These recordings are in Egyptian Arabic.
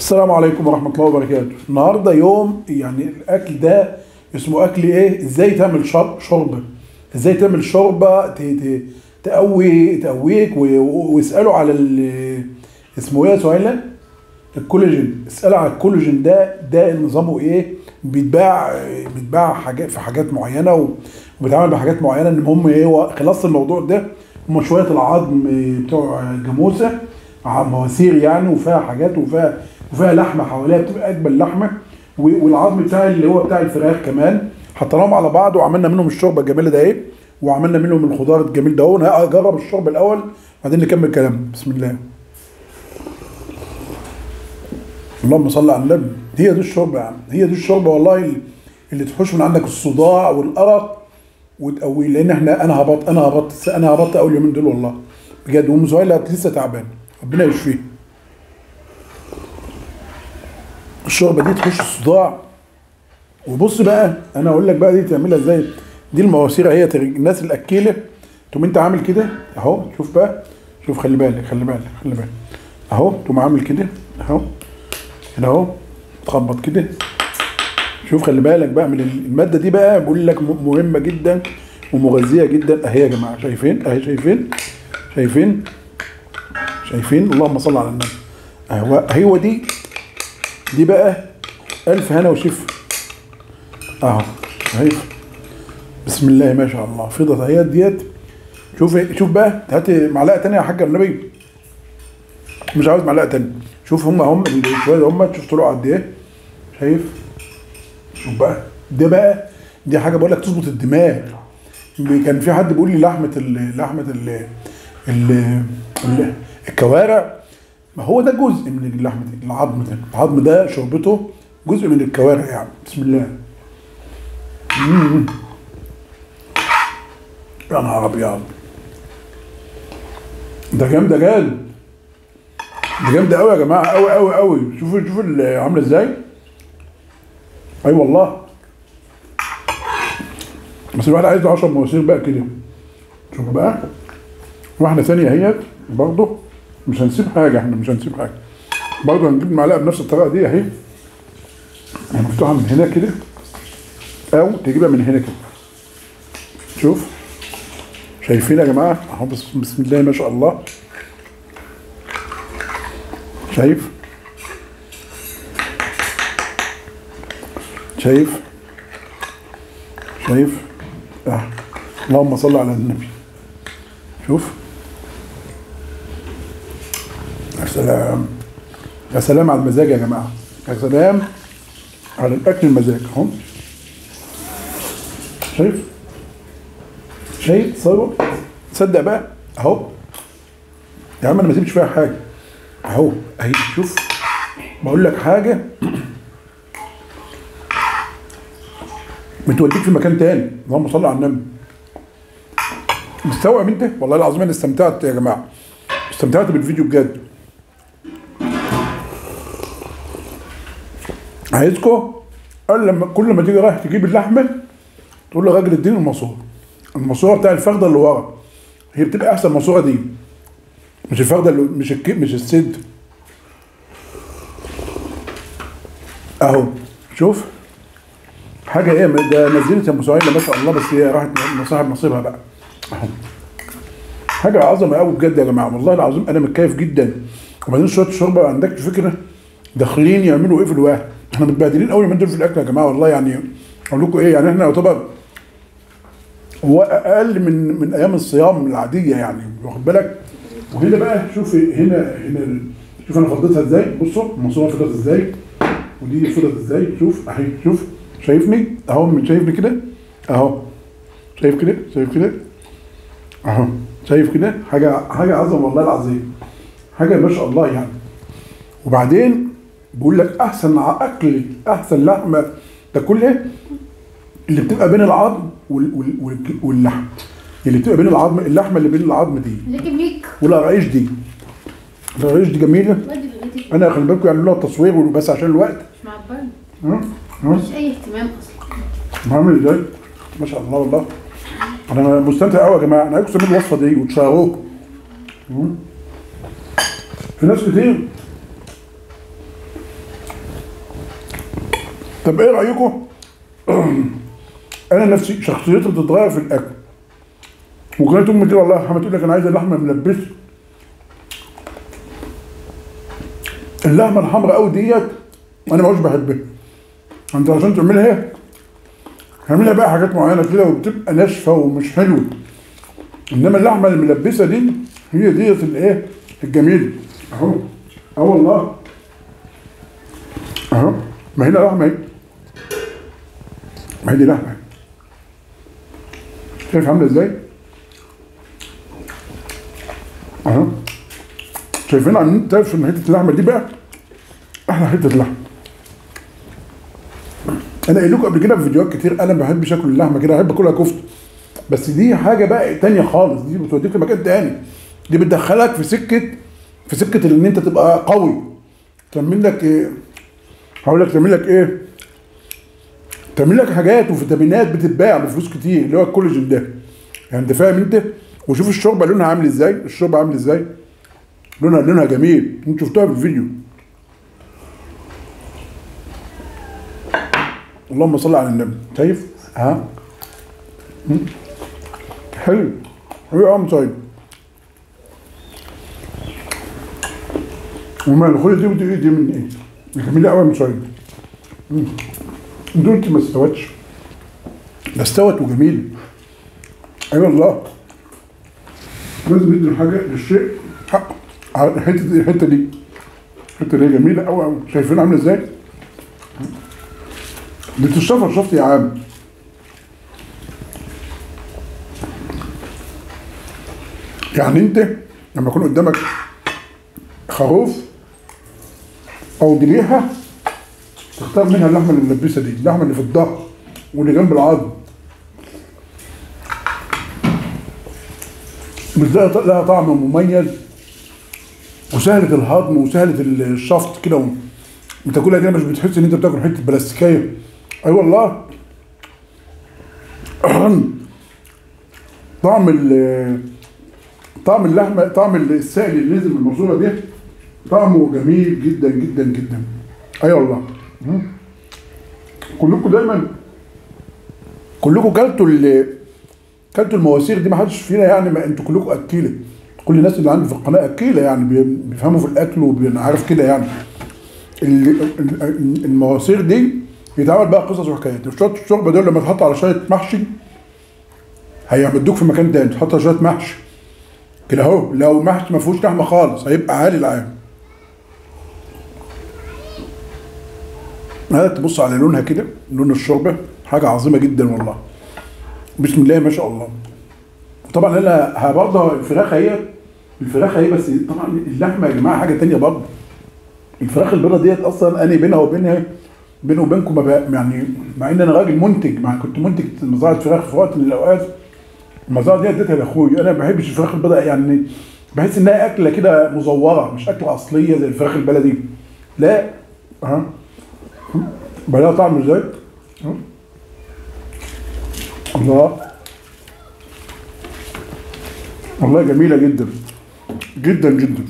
السلام عليكم ورحمة الله وبركاته النهاردة يوم يعني الأكل ده اسمه أكل إيه إزاي تعمل شرب شوربة إزاي تعمل شوربة ت- ت- تقوي تقويك و- و- واسألوا على ال- اسمه إيه يا سهيلة الكولاجين اسألوا على الكولاجين ده ده نظامه إيه بيتباع بيتباع حاجات في حاجات معينة و- وبيتعمل بحاجات معينة إن هم إيه هو خلاصة الموضوع ده هم شوية العظم بتوع جاموسة ع- مواسير يعني وفيها حاجات وفيها وفيها لحمه حواليها بتبقى اجمل لحمه و- والعظم بتاع اللي هو بتاع الفراخ كمان حطيناهم على بعض وعملنا منهم الشوربه الجميله ده ايه وعملنا منهم الخضار الجميل ده اهو اجرب الشوربه الاول بعدين نكمل كلام بسم الله اللهم صل على النبي هي دي الشوربه يا عم هي دي الشوربه والله اللي- اللي تحوش من عندك الصداع والارق وتقوي لان احنا انا هبط انا هبط انا هبط اول يومين دول والله بجد وام زهيله لسه تعبان ربنا يشفيه الشوربه دي تخش الصداع وبص بقى انا اقول لك بقى دي تعملها ازاي دي المواسير هي تر- الناس الاكيله تقوم انت عامل كده اهو شوف بقى شوف خلي بالك خلي بالك خلي بالك اهو تقوم عامل كده اهو كده اهو تخبط كده شوف خلي بالك بقى من الماده دي بقى بقول لك م- مهمه جدا ومغذيه جدا اهي يا جماعه شايفين اهي شايفين شايفين شايفين اللهم صل على النبي اهو هو دي دي بقى ألف هنا وشفا أهو شايف بسم الله ما شاء الله فضة اهيت ديت شوف شوف بقى هات معلقة تانية يا حاج النبي مش عاوز معلقة تانية شوف هم هم اللي شوية هم شوف طلعوا قد إيه شايف شوف بقى ده بقى دي حاجة بقول لك تظبط الدماغ كان في حد بيقول لي لحمة ال لحمة ال ال ال- الكوارع ما هو ده جزء من اللحم دي العظم ده العظم ده شربته جزء من الكوارع يعني بسم الله مم. يا نهار ابيض ده جامده جامد ده جامده قوي يا جماعه قوي قوي قوي شوفوا شوفوا ال- عامله ازاي اي أيوة والله بس الواحد عايز 10 مواسير بقى كده شوفوا بقى واحده ثانيه اهيت برضه مش هنسيب حاجه احنا مش هنسيب حاجه برضه هنجيب المعلقه بنفس الطريقه دي اهي هي مفتوحه من هنا كده او تجيبها من هنا كده شوف شايفين يا جماعه اهو بس بسم الله ما شاء الله شايف شايف شايف اه اللهم صل على النبي شوف يا سلام يا سلام على المزاج يا جماعه يا سلام على الاكل المزاج اهو شايف شايف صور تصدق بقى اهو يا عم انا ما سيبتش فيها حاجه اهو اهي شوف بقول لك حاجه بتوديك في مكان تاني اللهم صل على النبي مستوعب انت والله العظيم انا استمتعت يا جماعه استمتعت بالفيديو بجد عايزكم قال لما كل ما تيجي رايح تجيب اللحمه تقول له راجل اديني الماسوره الماسوره بتاع الفخده اللي ورا هي بتبقى احسن ماسوره دي مش الفخده اللي مش الك... مش السد اهو شوف حاجه ايه ده نزلت يا ام سهيله ما شاء الله بس هي راحت صاحب نصيبها بقى اهو حاجه عظمه قوي بجد يا جماعه والله العظيم انا متكيف جدا وبعدين شويه الشوربه ما عندكش فكره داخلين يعملوا ايه في الواحد احنا متبهدلين قوي من دول في الاكل يا جماعه والله يعني اقول لكم ايه يعني احنا يعتبر هو اقل من من ايام الصيام العاديه يعني واخد بالك وهنا بقى شوف هنا هنا ال- شوف انا فضيتها ازاي بصوا المنصوره فضت ازاي ودي فضت ازاي شوف اهي شوف شايفني اهو من شايفني كده اهو شايف كده شايف كده اهو شايف كده حاجه حاجه عظمه والله العظيم حاجه ما شاء الله يعني وبعدين بيقول لك احسن اكل احسن لحمه تاكل ايه اللي بتبقى بين العظم وال وال وال واللحم اللي بتبقى بين العظم اللحمه اللي بين العظم دي لكن ميك والقرايش دي القرايش دي جميله ودي دلوقتي انا خلي بالكم يعملوا لها تصوير بس عشان الوقت مش معبرني ها ها مفيش اي اهتمام اصلا عامل ازاي ما شاء الله والله انا مستمتع قوي يا جماعه انا عايزكم تعملوا الوصفه دي وتشيروها مم. في ناس كتير طب ايه رايكم انا نفسي شخصيتي بتتغير في الاكل وكانت امي كده الله يرحمها تقول لك انا عايزه لحمه ملبسه اللحمه الحمراء قوي ديت انا ما عادش بحبها انت عشان تعملها اعملها بقى حاجات معينه كده وبتبقى ناشفه ومش حلوه انما اللحمه الملبسه دي هي ديت الايه الجميله اهو اه والله اهو ما هنا لحمه اهي ما هي دي لحمه اهي. شايف عامله ازاي؟ اهو شايفين عاملين تعرف ان حته اللحمه دي بقى احلى حته لحمه انا قايل لكم قبل كده في فيديوهات كتير انا ما بحبش اكل اللحمه كده بحب اكلها كفته بس دي حاجه بقى تانية خالص دي بتوديك لمكان تاني دي بتدخلك في سكه في سكه ان انت تبقى قوي تعمل لك ايه هقول لك تعمل لك ايه تعمل لك حاجات وفيتامينات بتتباع بفلوس كتير اللي هو الكولاجين ده يعني انت فاهم انت وشوف الشوربه لونها عامل ازاي الشوربه عامل ازاي لونها لونها جميل انت شفتوها في الفيديو اللهم صل على النبي شايف ها مم. حلو حلو يا عم سعيد وما الخلة دي ودي دي من ايه؟ جميلة قوي يا ام سعيد مم. دول ما استوتش ده استوت وجميل اي أيوة والله لازم ندي الحاجة للشيء حقه على الحتة دي الحتة دي الحتة دي جميلة قوي قوي شايفين عاملة ازاي؟ دي تشتغل شفت يا عم يعني انت لما يكون قدامك خروف او ذبيحه تختار منها اللحمه اللي ملبسه دي اللحمه اللي في الظهر واللي جنب العظم بتلاقي لها طعم مميز وسهله الهضم وسهله الشفط كده بتاكلها كده مش بتحس ان انت بتاكل حته بلاستيكيه اي أيوة والله طعم ال طعم اللحمه طعم السائل اللي نزل من الماسوره دي طعمه جميل جدا جدا جدا اي أيوة والله مم. كلكم دايما كلكم كلتوا ال كلتوا المواسير دي ما حدش فينا يعني ما انتوا كلكم اكيله كل الناس اللي عندي في القناه اكيله يعني بي- بيفهموا في الاكل وعارف كده يعني ال- ال- المواسير دي بيتعمل بقى قصص وحكايات شويه الشوربه دول لما تحط على شويه محشي هيمدوك في مكان تاني تحط على شويه محشي كده اهو لو محشي ما فيهوش لحمه خالص هيبقى عالي العام هذا تبص على لونها كده لون الشوربه حاجه عظيمه جدا والله بسم الله ما شاء الله طبعا انا برضه الفراخ هي الفراخ هي بس طبعا اللحمه يا جماعه حاجه تانية برضه الفراخ البيضاء ديت اصلا انا بينها وبينها بيني وبينكم ما بقى- يعني مع ان انا راجل منتج مع كنت منتج مزرعه فراخ في وقت من الاوقات المزرعه دي اديتها لاخوي انا ما بحبش الفراخ البيضاء يعني بحس انها اكله كده مزوره مش اكله اصليه زي الفراخ البلدي لا ها بقى لها طعم ازاي ها؟ الله والله جميله جدا جدا جدا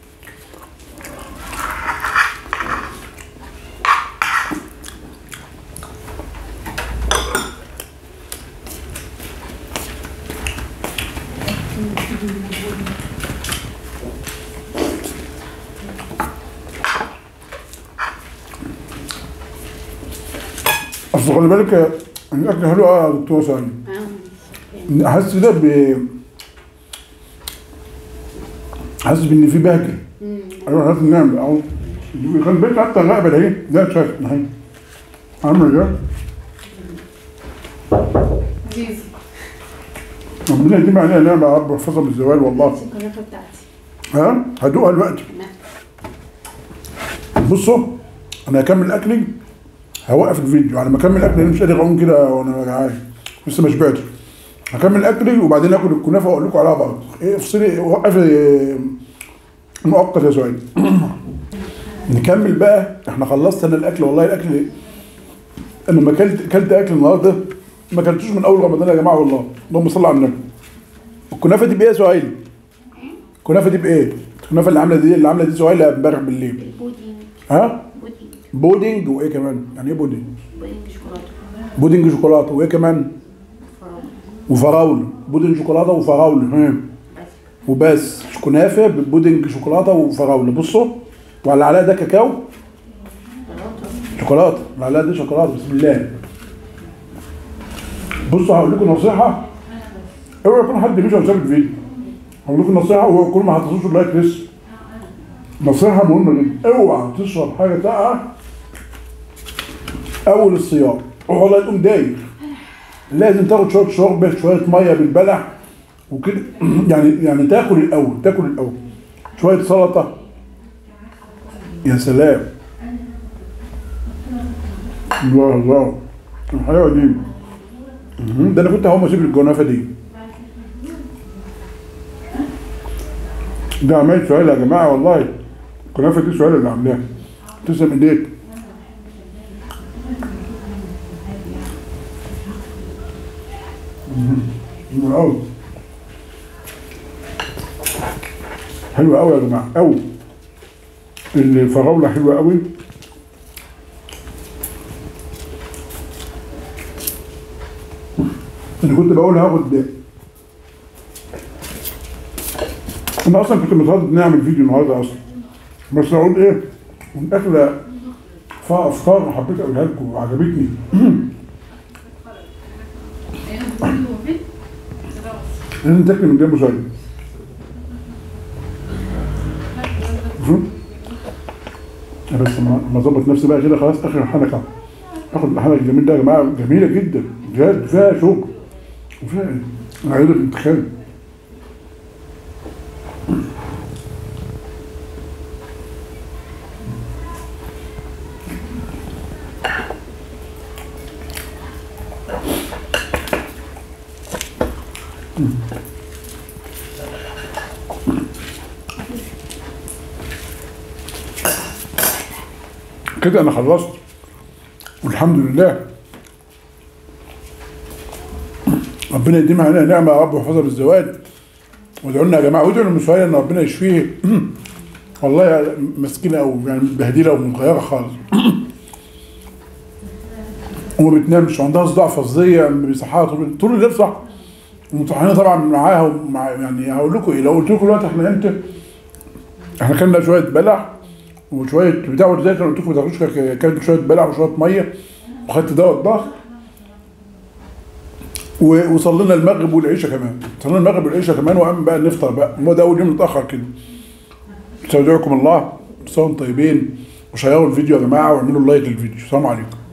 اصل خلي بالك الاكل حلو قوي يا دكتور سعيد اه حاسس ده ب حاسس بان في بهجه مم. ايوه حاسس ان او كان بيت حتى الرقبه اهي ده شايف اهي عامل ازاي زيزي ربنا يديم عليها نعمه يا رب واحفظها من الزوال والله الكنافه بتاعتي ها هدوقها دلوقتي نعم. بصوا انا هكمل اكلي هوقف الفيديو على ما اكمل اكلي انا مش قادر اقوم كده وانا جعان لسه ما شبعتش هكمل اكلي وبعدين اكل الكنافه واقول لكم عليها بعض ايه افصلي وقفي مؤقت يا سعيد نكمل بقى احنا خلصت انا الاكل والله الاكل انا ما اكلت اكلت اكل النهارده ما اكلتوش من اول رمضان يا جماعه والله اللهم صل على النبي الكنافه دي بايه يا سهيل؟ الكنافه دي بايه؟ الكنافه اللي عامله دي اللي عامله دي سهيل امبارح بالليل البودين ها؟ بودين بودنج وايه كمان يعني ايه بودنج بودنج شوكولاته بودنج شوكولاته وايه كمان فراوله وفراوله بودنج شوكولاته وفراوله ها. بس وبس كنافه ببودنج شوكولاته وفراوله بصوا وعلى عليها ده كاكاو شوكولاته شوكولاته اللي عليها دي شوكولاته بسم الله بصوا هقول لكم نصيحه اوعى يكون حد مش ساب الفيديو هقول لكم نصيحه وهو كل ما هتصوصوا اللايك لسه نصيحه مهمه جدا اوعى تشرب حاجه ساقعه اول الصيام اوعى لا تقوم داير لازم تاخد شويه شوربه شويه ميه بالبلح وكده يعني يعني تاكل الاول تاكل الاول شويه سلطه يا سلام الله الله الحلاوه دي مهم. ده انا كنت هقوم اسيب الجنافه دي ده عملت سؤال يا جماعه والله الكنافه دي سؤال اللي عاملاها تسلم ايديك مهم. قوي حلوه قوي يا جماعه قوي الفراوله حلوه قوي انا كنت بقول هاخد انا اصلا كنت متردد نعمل فيديو النهارده اصلا بس اقول ايه الاكله فيها افكار حبيت اقولها لكم وعجبتني لازم تاكل من جنبه شويه مهم. بس ما ما اظبط نفسي بقى كده خلاص اخر الحلقه اخد الحلقه الجميل ده يا جماعه جميله جدا بجد فيها شغل وفيها عيادة انتخاب كده انا خلصت والحمد لله ربنا يديم علينا نعمه يا رب ويحفظها بالزواج وادعوا لنا يا جماعه وادعوا للمسؤوليه ان ربنا يشفيه والله يا مسكينه او يعني متبهدله ومتغيره خالص وما بتنامش وعندها صداع فظيع بيصحاها طول طول الليل صح ومطحنين طبعا معاها ومع يعني هقول لكم ايه لو قلت لكم دلوقتي احنا امتى احنا كنا شويه بلح وشويه بتاع ولذلك انا قلت لكم ما تاخدوش كانت شويه بلح وشويه ميه وخدت دواء الضغط و- وصلينا المغرب والعشاء كمان صلينا المغرب والعشاء كمان وقام بقى نفطر بقى هو ده اول يوم متاخر كده استودعكم الله صوم طيبين وشيروا الفيديو يا جماعه واعملوا لايك للفيديو السلام عليكم